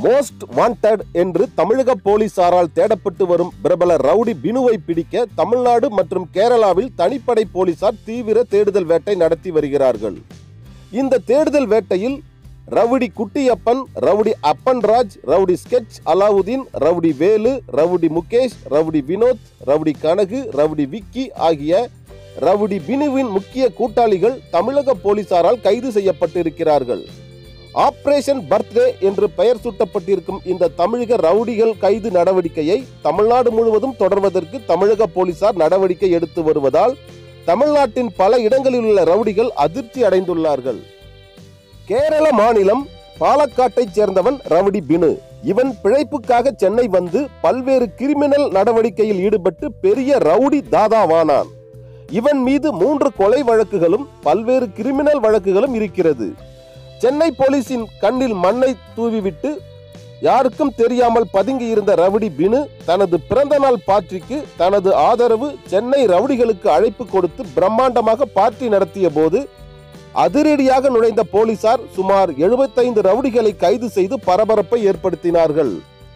most wanted என்று தமிழக போலீசாரால் தேடப்பட்டு வரும் பிரபல ரவுடி பினுவை பிடிக்க தமிழ்நாடு மற்றும் கேரளாவில் தனிப்படை போலீசார் தீவிர தேடுதல் வேட்டை நடத்தி வருகிறார்கள் இந்த தேடுதல் வேட்டையில் rowdy Kuttiyappan rowdy Appanraj rowdy Sketch Alauddin rowdy Velu rowdy Mukesh rowdy Vinoth rowdy Kanagu rowdy Vicky ஆகிய ரவுடி பினுவின் முக்கிய கூட்டாளிகள் தமிழக போலீசாரால் கைது செய்யப்பட்டிருக்கிறார்கள் ஆபரேஷன் பர்த்டே என்று பெயர் சூட்டப்பட்டிருக்கும் இந்த தமிழக ரவுடிகள் கைது நடவடிக்கையை தமிழ்நாடு முழுவதும் தொடர்வதற்கு தமிழக போலீசார் நடவடிக்கை எடுத்து வருவதால் தமிழ்நாட்டின் பல இடங்களில் உள்ள ரவுடிகள் அதிர்ச்சி அடைந்துள்ளார்கள் கேரள மாநிலம் பாலக்காட்டைச் சேர்ந்தவன் ரவுடி பினு இவன் பிழைப்புக்காக சென்னை வந்து பல்வேறு கிரிமினல் நடவடிக்கையில் ஈடுபட்டு பெரிய ரவுடி தாதாவானான் இவன் மீது மூன்று கொலை வழக்குகளும் பல்வேறு கிரிமினல் வழக்குகளும் இருக்கிறது சென்னை போலீசின் கண்ணில் மண்ணை தூவிவிட்டு யாருக்கும் தெரியாமல் பதுங்கி இருந்த ரவுடி பினு தனது பிறந்த நாள் பார்ட்டிக்கு தனது ஆதரவு சென்னை ரவுடிகளுக்கு அழைப்பு கொடுத்து பிரம்மாண்டமாக பார்ட்டி நடத்திய போது அதிரடியாக நுழைந்த போலீசார் சுமார் 75 ரவுடிகளை கைது செய்து பரபரப்பை ஏற்படுத்தினார்கள்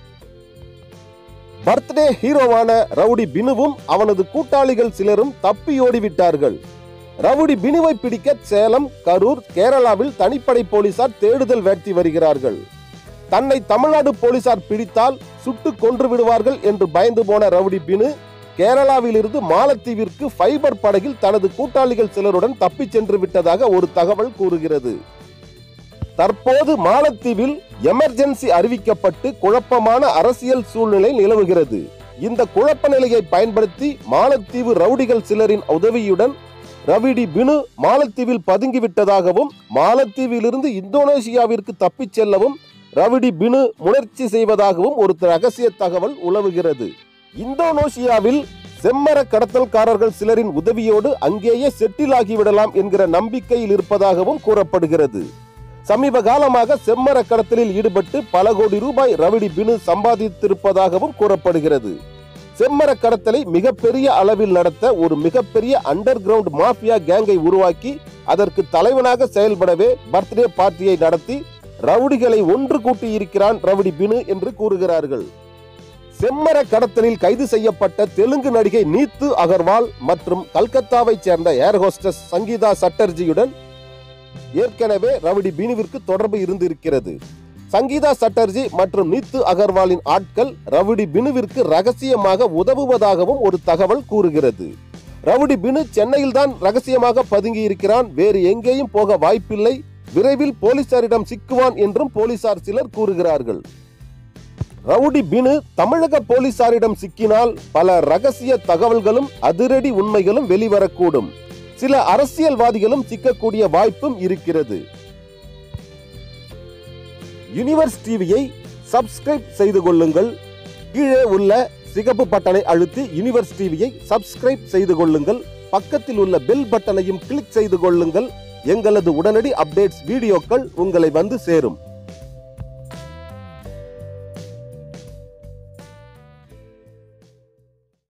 பர்த்டே ஹீரோவான ரவுடி பினுவும் அவனது கூட்டாளிகள் சிலரும் தப்பியோடி விட்டார்கள் ரவுடி பினுவை பிடிக்க சேலம் கரூர் கேரளாவில் தனிப்படை போலீசார் தேடுதல் வேட்டி வருகிறார்கள் தன்னை தமிழ்நாடு போலீசார் பிடித்தால் சுட்டு கொன்று விடுவார்கள் என்று பயந்து போன ரவுடி பினு கேரளாவிலிருந்து மாலத்தீவிற்கு ஃபைபர் படகில் தனது கூட்டாளிகள் சிலருடன் தப்பிச் சென்று விட்டதாக ஒரு தகவல் கூறுகிறது தற்போது மாலத்தீவில் எமர்ஜென்சி அறிவிக்கப்பட்டு குழப்பமான அரசியல் சூழ்நிலை நிலவுகிறது இந்த குழப்ப நிலையை பயன்படுத்தி மாலத்தீவு ரவுடிகள் சிலரின் உதவியுடன் ரவிடி பினு மாலத்தீவில் பதுங்கிவிட்டதாகவும் மாலத்தீவிலிருந்து இந்தோனேசியாவிற்கு தப்பிச் செல்லவும் ரவிடி பினு முயற்சி செய்வதாகவும் ஒரு ரகசிய தகவல் உலவுகிறது இந்தோனேசியாவில் செம்மர கடத்தல்காரர்கள் சிலரின் உதவியோடு அங்கேயே செட்டில் ஆகிவிடலாம் என்கிற நம்பிக்கையில் இருப்பதாகவும் கூறப்படுகிறது சமீப காலமாக செம்மர கடத்தலில் ஈடுபட்டு பல கோடி ரூபாய் ரவிடி பினு சம்பாதித்திருப்பதாகவும் கூறப்படுகிறது செம்மர கடத்தலை மிகப்பெரிய அளவில் நடத்த ஒரு மிகப்பெரிய அண்டர் கிரவுண்ட் மாஃபியா கேங்கை உருவாக்கி அதற்கு தலைவனாக செயல்படவே பர்த்டே பார்ட்டியை நடத்தி ரவுடிகளை ஒன்று கூட்டி இருக்கிறான் ரவுடி பினு என்று கூறுகிறார்கள் செம்மர கடத்தலில் கைது செய்யப்பட்ட தெலுங்கு நடிகை நீத்து அகர்வால் மற்றும் கல்கத்தாவைச் சேர்ந்த ஏர் ஹோஸ்டஸ் சங்கீதா சட்டர்ஜியுடன் ஏற்கனவே ரவுடி பினுவிற்கு தொடர்பு இருந்திருக்கிறது சங்கீதா சட்டர்ஜி மற்றும் நீத்து அகர்வாலின் ஆட்கள் ரவுடி பினுவிற்கு ரகசியமாக உதவுவதாகவும் ஒரு தகவல் கூறுகிறது ரவுடி பினு சென்னையில்தான் ரகசியமாக பதுங்கி இருக்கிறான் வேறு எங்கேயும் போக வாய்ப்பில்லை விரைவில் போலீசாரிடம் சிக்குவான் என்றும் போலீசார் சிலர் கூறுகிறார்கள் ரவுடி பினு தமிழக போலீசாரிடம் சிக்கினால் பல ரகசிய தகவல்களும் அதிரடி உண்மைகளும் வெளிவரக்கூடும் சில அரசியல்வாதிகளும் சிக்கக்கூடிய வாய்ப்பும் இருக்கிறது யுனிவர்ஸ் டிவியை சப்ஸ்கிரைப் செய்து கொள்ளுங்கள் கீழே உள்ள சிகப்பு பட்டனை அழுத்தி யுனிவர்ஸ் டிவியை சப்ஸ்கிரைப் செய்து கொள்ளுங்கள் பக்கத்தில் உள்ள பெல் பட்டனையும் கிளிக் செய்து கொள்ளுங்கள் எங்களது உடனடி அப்டேட்ஸ் வீடியோக்கள் உங்களை வந்து சேரும்